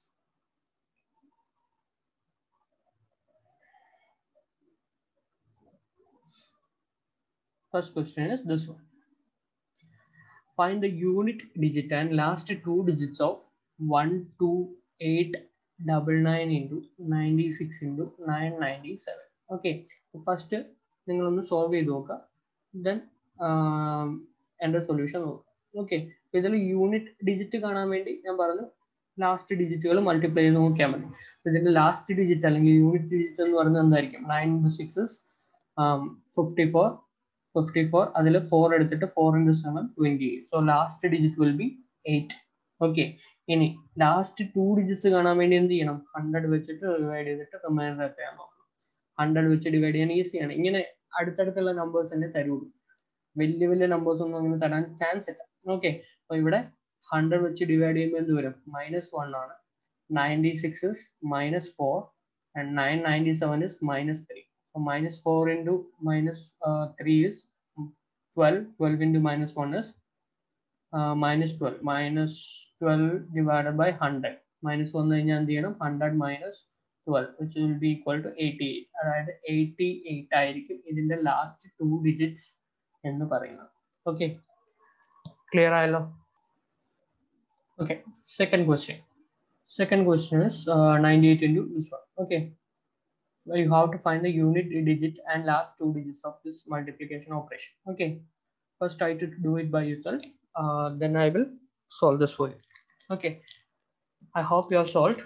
First question is this one. Find the unit digit and last two digits of 1, 2, 8, double nine into 96 into 997. Okay. First നിങ്ങളൊന്ന് solve ചെയ്ത് നോക്കുക then എൻ്റെ solution നോക്കുക okay ഇതിൽ unit digit കാണാൻ വേണ്ടി ഞാൻ പറഞ്ഞു ലാസ്റ്റ് ഡിജിറ്റുകൾ മൾട്ടിപ്ലൈ ചെയ്ത് നോക്കിയാൽ മതി ഇതിന്റെ ലാസ്റ്റ് ഡിജിറ്റ് അല്ലെങ്കിൽ യൂണിറ്റ് ഡിജിറ്റ് എന്ന് പറയുന്നത് എന്തായിരിക്കും nine into six fifty four fifty four അതിൽ ഫോർ എടുത്തിട്ട് four into seven twenty eight so last digit will be eight okay ഇനി ലാസ്റ്റ് ടു ഡിജിറ്റ്സ് കാണാൻ വേണ്ടി എന്ത് ചെയ്യണം ഹൺഡ്രഡ് വെച്ചിട്ട് ഡിവൈഡ് ചെയ്തിട്ട് റിമൈൻഡർ എത്രയാണ് നോക്കണം ഹൺഡ്രഡ് വെച്ച് ഡിവൈഡ് ചെയ്യാൻ ഈസിയാണ് ഇങ്ങനെ അടുത്തടുത്തുള്ള നമ്പേഴ്സ് തന്നെ തരുള്ളൂ വലിയ വലിയ നമ്പേഴ്സ് ഒന്നും അങ്ങനെ തരാൻ ചാൻസ് ഇല്ല ഓക്കെ അപ്പൊ ഇവിടെ ഹൺഡ്രഡ് വെച്ച് ഡിവൈഡ് ചെയ്യുമ്പോൾ എന്ത് വരും മൈനസ് വൺ ആണ് ninety six is minus four and nine ninety seven is minus three So minus 4 into minus uh, 3 is 12. 12 into minus 1 is uh, minus 12. Minus 12 divided by 100. Minus 1 കഴിഞ്ഞാൽ എന്ത് ചെയ്യണം hundred minus twelve which will be equal to eighty eight അതായത് eighty eight ആയിരിക്കും ഇതിന്റെ last two digits എന്ന് പറയുന്നത് okay clear ആയല്ലോ okay second question second question is ninety eight into this one okay you have to find the unit digit and last two digits of this multiplication operation okay first try to do it by yourself uh, then i will solve this for you okay i hope you have solved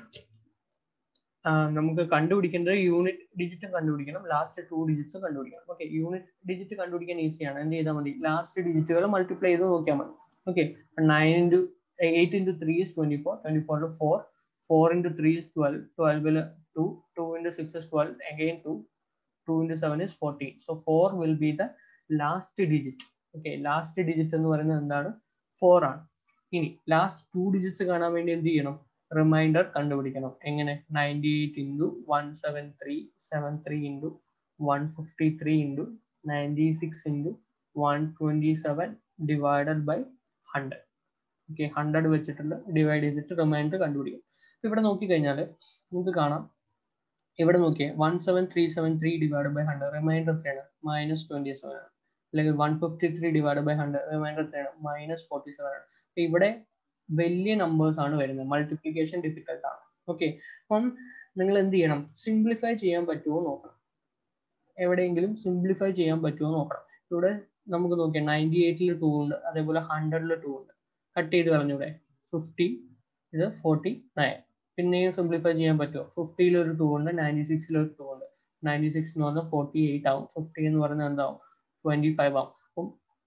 നമുക്ക് കണ്ടുപിടിക്കേണ്ടത് unit ഡിജിറ്റും കണ്ടുപിടിക്കണം last two ഡിജിറ്റ്സും കണ്ടുപിടിക്കണം okay unit digit കണ്ടുപിടിക്കാൻ ഈസിയാണ് എന്ത് ചെയ്താൽ മതി last ഡിജിറ്റുകൾ മൾട്ടിപ്ലൈ ചെയ്ത് നോക്കിയാൽ മതി okay nine into eight into three is twenty four twenty ഫോറിൽ four four into three is twelve ട്വൽവിൽ two two into six is twelve again two two into seven is fourteen so four will be the last digit okay last digit എന്ന് പറയുന്നത് എന്താണ് four ആണ് ഇനി last two digits കാണാൻ വേണ്ടി എന്ത് ചെയ്യണം റിമൈൻഡർ കണ്ടുപിടിക്കണം എങ്ങനെ ninety eight into one seven three seven three into one fifty three into ninety six into one twenty seven divided by hundred okay hundred വെച്ചിട്ടുള്ള ഡിവൈഡ് ചെയ്തിട്ട് റിമൈൻഡർ കണ്ടുപിടിക്കും ഇവിടെ നോക്കിക്കഴിഞ്ഞാൽ നിങ്ങൾക്ക് കാണാം ഇവിടെ നോക്കിയേ one seven three seven three divide by hundred remainder എത്രയാണ് മൈനസ് ട്വന്റി സെവൻ ആണ് അല്ലെങ്കിൽ one fifty three divide by hundred remainder എത്രയാണ് മൈനസ് ഫോർട്ടി സെവൻ ആണ് ഇവിടെ വലിയ നമ്പേഴ്സ് ആണ് വരുന്നത് മൾട്ടിപ്ലിക്കേഷൻ ഡിഫിക്കൽട്ട് ആണ് ഓക്കെ അപ്പം നിങ്ങൾ എന്ത് ചെയ്യണം സിംപ്ലിഫൈ ചെയ്യാൻ പറ്റുമോ നോക്കണം എവിടെയെങ്കിലും സിംപ്ലിഫൈ ചെയ്യാൻ പറ്റുമോ നോക്കണം ഇവിടെ നമുക്ക് നോക്കിയാൽ നയൻറ്റി എയ്റ്റിൽ ടു ഉണ്ട് അതേപോലെ ഹൺഡ്രഡിൽ ടു ഉണ്ട് കട്ട് ചെയ്ത് കളഞ്ഞൂടെ ഫിഫ്റ്റി ഇത് ഫോർട്ടി നയൻ പിന്നെയും സിംപ്ലിഫൈ ചെയ്യാൻ പറ്റുമോ ഫിഫ്റ്റിയിൽ ഒരു ടു ഉണ്ട് നയൻറ്റി സിക്സിൽ ഒരു ടു ഉണ്ട് നയൻറ്റി സിക്സ് എന്ന് പറഞ്ഞാൽ ഫോർട്ടി എയ്റ്റ് ആവും ഫിഫ്റ്റി എന്ന് പറയുന്നത് എന്താവും ട്വന്റി ഫൈവ് ആവും അപ്പം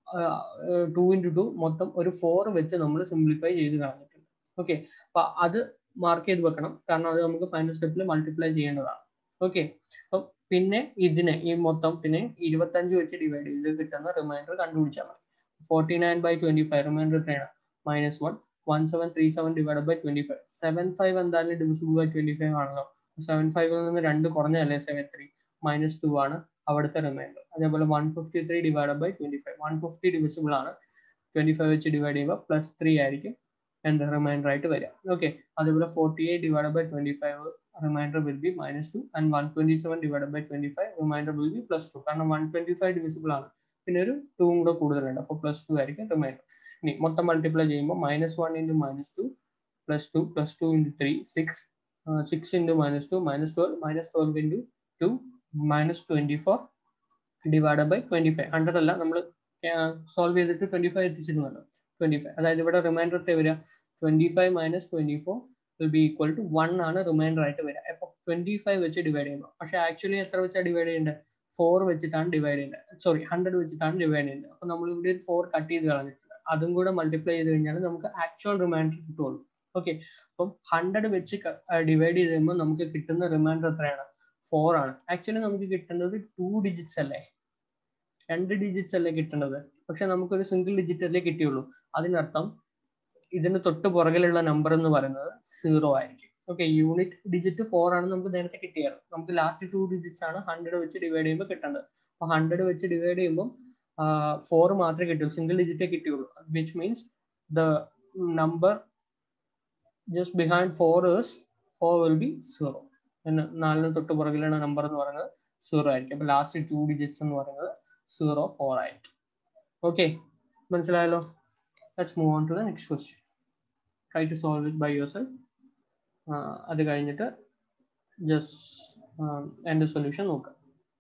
ടു ഇൻറ്റു ടു മൊത്തം ഒരു ഫോർ വെച്ച് നമ്മൾ സിംപ്ലിഫൈ ചെയ്ത് കളഞ്ഞിട്ടുണ്ട് ഓക്കെ അപ്പൊ അത് മാർക്ക് ചെയ്ത് വെക്കണം കാരണം അത് നമുക്ക് ഫൈനൽ സ്റ്റെപ്പിൽ മൾട്ടിപ്ലൈ ചെയ്യേണ്ടതാണ് ഓക്കെ അപ്പം പിന്നെ ഇതിനെ ഈ മൊത്തം പിന്നെ ഇരുപത്തഞ്ച് വെച്ച് ഡിവൈഡ് ചെയ്ത് കിട്ടുന്ന റിമൈൻഡർ കണ്ടുപിടിച്ചാൽ മതി forty nine by twenty five remainder എത്രയാണ് minus one one seven three seven divide by twenty five seven five എന്തായാലും ഡിവിസിബിൾ ബൈ ട്വന്റി ഫൈവ് ആണല്ലോ സെവൻ ഫൈവിൽ നിന്ന് രണ്ട് കുറഞ്ഞല്ലേ സെവൻ ത്രീ മൈനസ് ടു ആണ് അവിടുത്തെ റിമൈൻഡർ അതേപോലെ one fifty three divide by twenty five one fifty divisible ആണ് ട്വന്റി ഫൈവ് വെച്ച് ഡിവൈഡ് ചെയ്യുമ്പോൾ പ്ലസ് ത്രീ ആയിരിക്കും എൻ്റെ റിമൈൻഡർ ആയിട്ട് വരിക ഓക്കെ അതേപോലെ forty eight divide by twenty five remainder will be minus two and one twenty seven divide by twenty five remainder will be plus two കാരണം one twenty five divisible ആണ് പിന്നെ ഒരു ടൂവും കൂടെ കൂടുതലുണ്ട് അപ്പോൾ പ്ലസ് ടു ആയിരിക്കും റിമൈൻഡർ ഇനി മൊത്തം മൾട്ടിപ്ലൈ ചെയ്യുമ്പോൾ minus one into minus two plus two plus two into three six six into minus two minus twelve minus twelve into two minus twenty four divide by twenty five hundred അല്ല നമ്മൾ solve ചെയ്തിട്ട് twenty five എത്തിച്ചിരുന്നല്ലോ twenty five അതായത് ഇവിടെ remainder എത്ര വരിക twenty five minus twenty four will be equal to one ആണ് remainder ആയിട്ട് വരിക അപ്പോൾ ട്വൻറ്റി ഫൈവ് വെച്ച് ഡിവൈഡ് ചെയ്യുമ്പോൾ പക്ഷേ ആക്ച്വലി എത്ര വെച്ചാണ് ഡിവൈഡ് ചെയ്യേണ്ടത് ഫോർ വെച്ചിട്ടാണ് ഡിവൈഡ് ചെയ്യേണ്ടത് സോറി ഹൺഡ്രഡ് വെച്ചിട്ടാണ് ഡിവൈഡ് ചെയ്യേണ്ടത് അപ്പോൾ നമ്മൾ ഇവിടെ ഒരു ഫോർ കട്ട് ചെയ്ത് കളഞ്ഞിട്ടുണ്ട് അതും കൂടെ മൾട്ടിപ്ലൈ ചെയ്ത് കഴിഞ്ഞാൽ നമുക്ക് ആക്ച്വൽ റിമൈൻഡർ കിട്ടുള്ളൂ ഓക്കെ അപ്പം ഹൺഡ്രഡ് വെച്ച് ഡിവൈഡ് ചെയ്ത് കഴിയുമ്പോൾ നമുക്ക് കിട്ടുന്ന റിമൈൻഡർ എത്രയാണ് ഫോർ ആണ് ആക്ച്വലി നമുക്ക് കിട്ടേണ്ടത് ടു ഡിജിറ്റ്സ് അല്ലേ രണ്ട് ഡിജിറ്റ്സ് അല്ലേ കിട്ടേണ്ടത് പക്ഷെ നമുക്കൊരു സിംഗിൾ ഡിജിറ്റ് അല്ലേ കിട്ടിയുള്ളൂ അതിനർത്ഥം ഇതിന് തൊട്ട് പുറകിലുള്ള നമ്പർ എന്ന് പറയുന്നത് സീറോ ആയിരിക്കും ഓക്കെ യൂണിറ്റ് ഡിജിറ്റ് ഫോർ ആണ് നമുക്ക് നേരത്തെ കിട്ടിയത് നമുക്ക് ലാസ്റ്റ് ടു ഡിജിറ്റ്സ് ആണ് ഹൺഡ്രഡ് വെച്ച് ഡിവൈഡ് ചെയ്യുമ്പോൾ കിട്ടേണ്ടത് അപ്പൊ ഹൺഡ്രഡ് വെച്ച് ഡിവൈഡ് ചെയ്യുമ്പോൾ ഫോർ മാത്രമേ കിട്ടുള്ളൂ സിംഗിൾ ഡിജിറ്റേ കിട്ടിയുള്ളൂ which means the number just behind four is four will be zero പിന്നെ നാലിന് തൊട്ട് പുറകിലുള്ള നമ്പർ എന്ന് പറയുന്നത് സീറോ ആയിരിക്കും അപ്പൊ ലാസ്റ്റ് ടു ഡിജിറ്റ്സ് എന്ന് പറയുന്നത് സീറോ ഫോർ ആയിരിക്കും ഓക്കെ മനസ്സിലായല്ലോ let's move on to the next question try to solve it by your yourself കഴിഞ്ഞിട്ട് ജസ്റ്റ് എൻ്റെ സൊല്യൂഷൻ നോക്കാം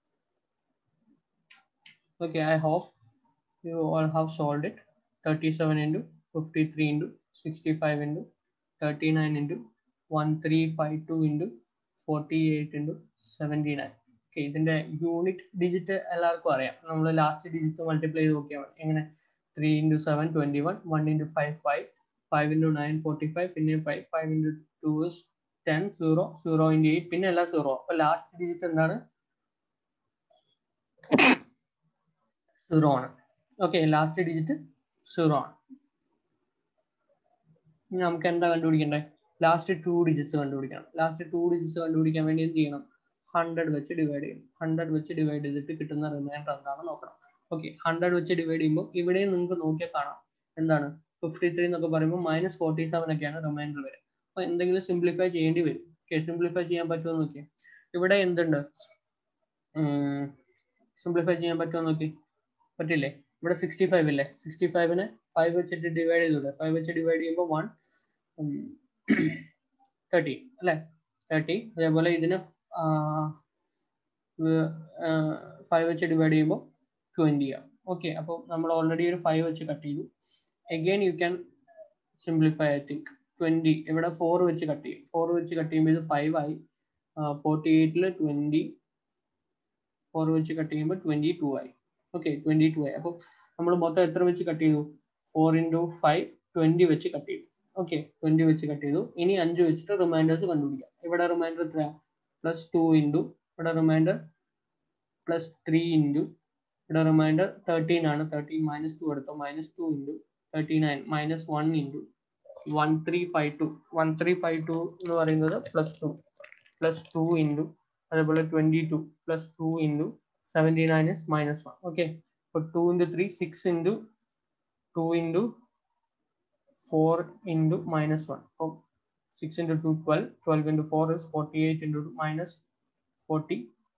okay i hope you all have solved it 37 into 53 into 65 into 39 into 1352 into 48 into 79 okay ഇതിന്റെ unit digit എല്ലാവർക്കും അറിയാം നമ്മൾ last digit multiply ചെയ്ത് നോക്കിയാൽ മതി എങ്ങനെ three into seven twenty one one into five five five into nine forty five പിന്നെ five five into two ten zero zero into eight പിന്നെ എല്ലാം സീറോ അപ്പൊ ലാസ്റ്റ് ഡിജിറ്റ് എന്താണ് സീറോ ആണ് ഓക്കെ ലാസ്റ്റ് ഡിജിറ്റ് സീറോ ആണ് ഇനി നമുക്ക് എന്താ കണ്ടുപിടിക്കണ്ടേ ലാസ്റ്റ് ടു ഡിജിറ്റ്സ് കണ്ടുപിടിക്കണം ലാസ്റ്റ് ടു ഡിജിറ്റ്സ് കണ്ടുപിടിക്കാൻ വേണ്ടി എന്ത് ചെയ്യണം ഹൺഡ്രഡ് വെച്ച് ഡിവൈഡ് ചെയ്യണം ഹൺഡ്രഡ് വെച്ച് ഡിവൈഡ് ചെയ്തിട്ട് കിട്ടുന്ന റിമൈൻഡർ എന്താണെന്ന് നോക്കണം ഓക്കെ ഹൺഡ്രഡ് വെച്ച് ഡിവൈഡ് ചെയ്യുമ്പോൾ ഇവിടെയും നിങ്ങൾക്ക് നോക്കിയാൽ കാണാം എന്താണ് ഫിഫ്റ്റി ത്രീ എന്നൊക്കെ പറയുമ്പോൾ മൈനസ് ഫോർട്ടി സെവൻ ഒക്കെയാണ് റിമൈൻഡർ വരിക അപ്പോൾ എന്തെങ്കിലും സിംപ്ലിഫൈ ചെയ്യേണ്ടി വരും ഓക്കെ സിംപ്ലിഫൈ ചെയ്യാൻ പറ്റുമോ നോക്കി ഇവിടെ എന്തുണ്ട് സിംപ്ലിഫൈ ചെയ്യാൻ പറ്റുമോ നോക്കി പറ്റില്ലേ ഇവിടെ സിക്സ്റ്റി ഫൈവ് ഇല്ലേ സിക്സ്റ്റി ഫൈവിന് ഫൈവ് വെച്ചിട്ട് ഡിവൈഡ് ചെയ്തൂടെ ഫൈവ് വെച്ച് ഡിവൈഡ് ചെയ്യുമ്പോൾ വൺ തേർട്ടി അല്ലേ തേർട്ടി അതേപോലെ ഇതിന് ഫൈവ് വെച്ച് ഡിവൈഡ് ചെയ്യുമ്പോൾ ട്വൻറ്റി ആവും ഓക്കെ അപ്പോൾ നമ്മൾ ഓൾറെഡി ഒരു ഫൈവ് വെച്ച് കട്ട് ചെയ്തു again you can simplify I think twenty ഇവിടെ ഫോർ വെച്ച് കട്ട് ചെയ്യും ഫോർ വെച്ച് കട്ട് ചെയ്യുമ്പോൾ ഇത് ഫൈവ് ആയി ഫോർട്ടി എയ്റ്റിൽ ട്വൻറ്റി ഫോർ വെച്ച് കട്ട് ചെയ്യുമ്പോൾ ട്വൻറ്റി ടു ആയി ഓക്കെ ട്വൻറ്റി ടു ആയി അപ്പോൾ നമ്മൾ മൊത്തം എത്ര വെച്ച് കട്ട് ചെയ്തു ഫോർ ഇൻറ്റു ഫൈവ് ട്വൻറ്റി വെച്ച് കട്ട് ചെയ്തു ഓക്കെ ട്വൻറ്റി വെച്ച് കട്ട് ചെയ്തു ഇനി അഞ്ച് വെച്ചിട്ട് റിമൈൻഡേഴ്സ് കണ്ടുപിടിക്കാം ഇവിടെ റിമൈൻഡർ എത്ര പ്ലസ് ടു ഇൻറ്റു ഇവിടെ റിമൈൻഡർ പ്ലസ് ത്രീ ഇൻറ്റു ഇവിടെ റിമൈൻഡർ തേർട്ടീൻ ആണ് തേർട്ടീൻ മൈനസ് ടു എടുത്തോ minus two into thirty nine minus one into one three five two one three five two എന്ന് പറയുന്നത് plus two plus two into അതേപോലെ twenty two plus two into seventy nine is minus one okay അപ്പോൾ two into three six into two into four into minus one അപ്പോൾ six into two twelve twelve into four is forty eight into two minus forty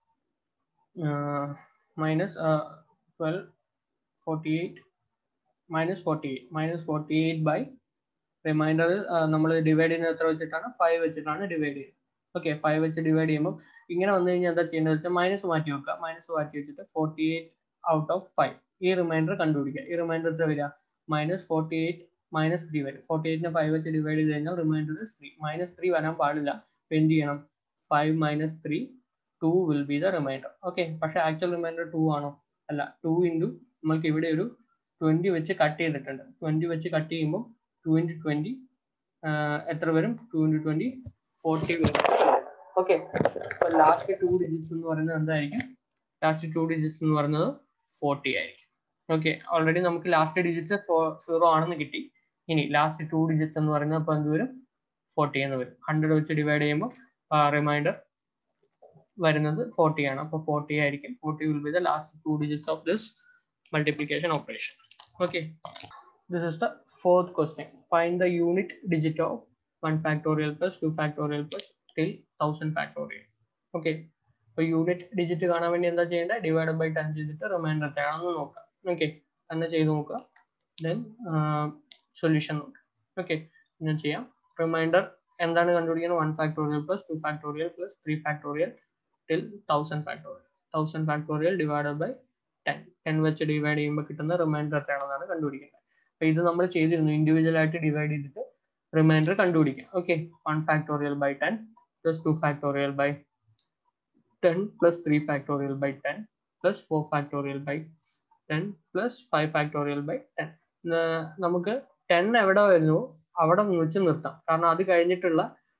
minus twelve forty eight minus forty eight minus forty eight by remainder നമ്മൾ divide ചെയ്യുന്നത് എത്ര വെച്ചിട്ടാണ് five വെച്ചിട്ടാണ് divide ചെയ്യുന്നത് okay five വെച്ച് divide ചെയ്യുമ്പോൾ ഇങ്ങനെ വന്നു കഴിഞ്ഞാൽ എന്താ ചെയ്യേണ്ടത് വെച്ചാൽ മൈനസ് മാറ്റി വെക്കുക മൈനസ് മാറ്റി വെച്ചിട്ട് forty eight out of five ഈ റിമൈൻഡർ കണ്ടുപിടിക്കുക ഈ റിമൈൻഡർ എത്ര വരിക minus forty eight minus three വരും ഫോർട്ടി എയ്റ്റിനെ ഫൈവ് വെച്ച് ഡിവൈഡ് ചെയ്ത് കഴിഞ്ഞാൽ റിമൈൻഡർ ത്രീ മൈനസ് ത്രീ വരാൻ പാടില്ല അപ്പോൾ എന്ത് ചെയ്യണം five minus three two will be the remainder okay പക്ഷേ ആക്ച്വൽ റിമൈൻഡർ ടു ആണോ അല്ല ടു ഇൻറ്റു നമ്മൾക്ക് ഇവിടെ ഒരു ട്വൻറ്റി വെച്ച് കട്ട് ചെയ്തിട്ടുണ്ട് ട്വൻറ്റി വെച്ച് കട്ട് ചെയ്യുമ്പോൾ ടു ഇൻറ്റു ട്വൻറ്റി എത്ര വരും ടു ഇൻറ്റു ട്വൻറ്റി ഫോർട്ടി വരും ഓക്കെ അപ്പോൾ ലാസ്റ്റ് ടു ഡിജിറ്റ്സ് എന്ന് പറയുന്നത് എന്തായിരിക്കും ലാസ്റ്റ് ടു ഡിജിറ്റ്സ് എന്ന് പറയുന്നത് ഫോർട്ടി ആയിരിക്കും ഓക്കെ ഓൾറെഡി നമുക്ക് ലാസ്റ്റ് ഡിജിറ്റ്സ് സീറോ ആണെന്ന് കിട്ടി ഇനി ലാസ്റ്റ് ടു ഡിജിറ്റ്സ് എന്ന് പറയുന്നത് അപ്പോൾ എന്ത് വരും ഫോർട്ടി എന്ന് വരും ഹൺഡ്രഡ് വെച്ച് ഡിവൈഡ് ചെയ്യുമ്പോൾ റിമൈൻഡർ വരുന്നത് ഫോർട്ടി ആണ് അപ്പോൾ ഫോർട്ടി ആയിരിക്കും forty will be the last two digits of this multiplication operation okay this is the fourth question find the unit digit of 1 factorial plus 2 factorial plus till 1000 factorial okay അപ്പൊ unit digit കാണാൻ വേണ്ടി എന്താ ചെയ്യേണ്ടത് divide by ten ചെയ്തിട്ട് remainder എത്രയാണെന്ന് നോക്കാം okay തന്നെ ചെയ്ത് നോക്കുക ദെൻ സൊല്യൂഷൻ നോക്കാം ഓക്കെ ഞാൻ ചെയ്യാം റിമൈൻഡർ എന്താണ് കണ്ടുപിടിക്കുന്നത് one factorial plus two factorial plus three factorial till thousand factorial thousand factorial divide by ten ten വെച്ച് ഡിവൈഡ് ചെയ്യുമ്പോൾ കിട്ടുന്ന റിമൈൻഡർ എത്രയാണെന്നാണ് കണ്ടുപിടിക്കുന്നത് അപ്പൊ ഇത് നമ്മൾ ചെയ്തിരുന്നു ഇൻഡിവിജ്വൽ ആയിട്ട് ഡിവൈഡ് ചെയ്തിട്ട് റിമൈൻഡർ കണ്ടുപിടിക്കാം okay one factorial by ten plus two factorial by ten plus three factorial by ten plus four factorial by ten plus five factorial by ten നമുക്ക് ടെൻ എവിടെ വരുന്നു അവിടെ വെച്ച് നിർത്താം കാരണം അത് കഴിഞ്ഞിട്ടുള്ള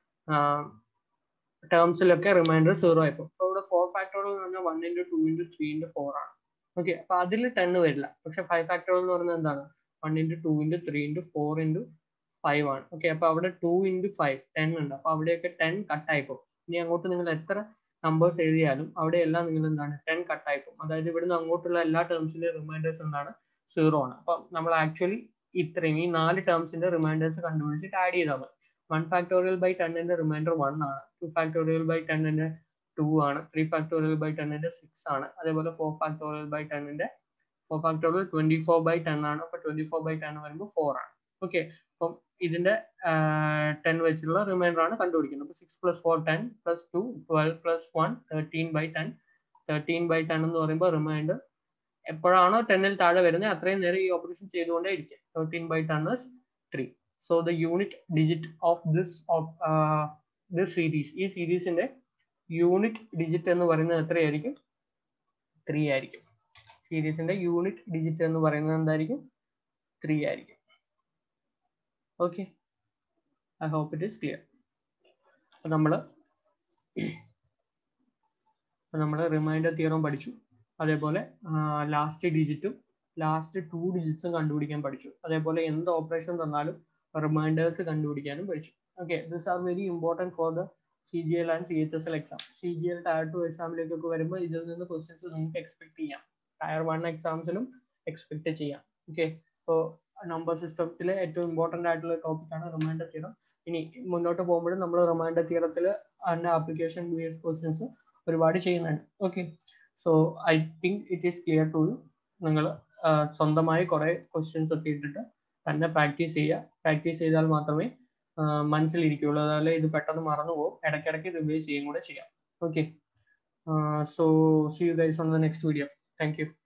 ടേംസിലൊക്കെ റിമൈൻഡർ സീറോ ആയിപ്പോ അപ്പോൾ ഇവിടെ ഫോർ ഫാക്ടോറിയൽ എന്ന് പറഞ്ഞാൽ one into two into three into four ആണ് ഓക്കെ അപ്പൊ അതിൽ ടെൻ വരില്ല പക്ഷെ ഫൈവ് ഫാക്ടോറിയൽ എന്ന് പറയുന്നത് എന്താണ് one into two into three into four into five ആണ് ഓക്കെ അപ്പൊ അവിടെ ടു ഇൻറ്റു ഫൈവ് ടെൻ ഉണ്ട് അപ്പൊ അവിടെയൊക്കെ ടെൻ കട്ടായിപ്പോ ഇനി അങ്ങോട്ട് നിങ്ങൾ എത്ര നമ്പേഴ്സ് എഴുതിയാലും അവിടെ എല്ലാം നിങ്ങൾ എന്താണ് ടെൻ കട്ടായിപ്പോ അതായത് ഇവിടുന്ന് അങ്ങോട്ടുള്ള എല്ലാ ടേംസിന്റെ റിമൈൻഡേഴ്സ് എന്താണ് സീറോ ആണ് അപ്പൊ നമ്മൾ ആക്ച്വലി ഇത്രയും ഈ നാല് ടേംസിന്റെ റിമൈൻഡേഴ്സ് കണ്ടുപിടിച്ചിട്ട് ആഡ് ചെയ്താൽ മതി വൺ ഫാക്ടോറിയൽ ബൈ ടെന്നിന്റെ റിമൈൻഡർ വൺ ആണ് ടു ഫാക്ടോറിയൽ ബൈ ടെന്നിന്റെ ടു ആണ് ത്രീ ഫാക്ടോറിയൽ ബൈ ടെന്നിന്റെ സിക്സ് ആണ് അതേപോലെ ഫോർ ഫാക്ടോറിയൽ ബൈ ടെന്നിന്റെ four factorial twenty four by ten ആണ് അപ്പൊ ട്വന്റി ഫോർ ബൈ ടെൻ വരുമ്പോൾ ഫോർ ആണ് ഓക്കെ അപ്പം ഇതിന്റെ ടെൻ വെച്ചുള്ള റിമൈൻഡർ ആണ് കണ്ടുപിടിക്കുന്നത് അപ്പൊ six plus four ten plus two twelve plus one thirteen by ten thirteen by ten എന്ന് പറയുമ്പോൾ റിമൈൻഡർ എപ്പോഴാണോ ടെന്നിൽ താഴെ വരുന്നത് അത്രയും നേരം ഈ ഓപ്പറേഷൻ ചെയ്തുകൊണ്ടേ ഇരിക്കും thirteen by ten is three so the unit digit of this of this series ഈ സീരീസിന്റെ യൂണിറ്റ് ഡിജിറ്റ് എന്ന് പറയുന്നത് എത്രയായിരിക്കും ത്രീ ആയിരിക്കും സീരീസിന്റെ യൂണിറ്റ് ഡിജിറ്റ് എന്ന് പറയുന്നത് എന്തായിരിക്കും ത്രീ ആയിരിക്കും okay I hope it is clear നമ്മൾ നമ്മൾ റിമൈൻഡർ തിയറം പഠിച്ചു അതേപോലെ ലാസ്റ്റ് ഡിജിറ്റും ലാസ്റ്റ് ടു ഡിജിറ്റ്സും കണ്ടുപിടിക്കാൻ പഠിച്ചു അതേപോലെ എന്ത് ഓപ്പറേഷൻ തന്നാലും റിമൈൻഡേഴ്സ് കണ്ടുപിടിക്കാനും പഠിച്ചു okay this are very important for the C G L and C H S L exam C G L tier two എക്സാമിലേക്കൊക്കെ വരുമ്പോൾ ഇതിൽ നിന്ന് ക്വസ്റ്റ്യൻസ് നിങ്ങൾക്ക് എക്സ്പെക്ട് ചെയ്യാം ടയർ വൺ എക്സാംസിലും എക്സ്പെക്ട് ചെയ്യാം ഓക്കെ അപ്പോൾ നമ്പർ സിസ്റ്റത്തിലെ ഏറ്റവും ഇമ്പോർട്ടൻ്റ് ആയിട്ടുള്ള ടോപ്പിക്കാണ് റിമൈൻഡർ തിയറം ഇനി മുന്നോട്ട് പോകുമ്പോഴും നമ്മൾ റിമൈൻഡർ തിയറത്തിൽ അതിൻ്റെ ആപ്ലിക്കേഷൻ ബേസ്ഡ് ക്വസ്റ്റ്യൻസ് ഒരുപാട് ചെയ്യുന്നുണ്ട് okay so I think it is clear to you നിങ്ങൾ സ്വന്തമായി കുറേ ക്വസ്റ്റ്യൻസ് ഒക്കെ ഇട്ടിട്ട് തന്നെ പ്രാക്ടീസ് ചെയ്യുക പ്രാക്ടീസ് ചെയ്താൽ മാത്രമേ മനസ്സിലിരിക്കുള്ളൂ അതുപോലെ ഇത് പെട്ടെന്ന് മറന്നു പോകും ഇടയ്ക്കിടയ്ക്ക് റിവൈസ് ചെയ്യും കൂടെ ചെയ്യാം okay so see you guys on the next video thank U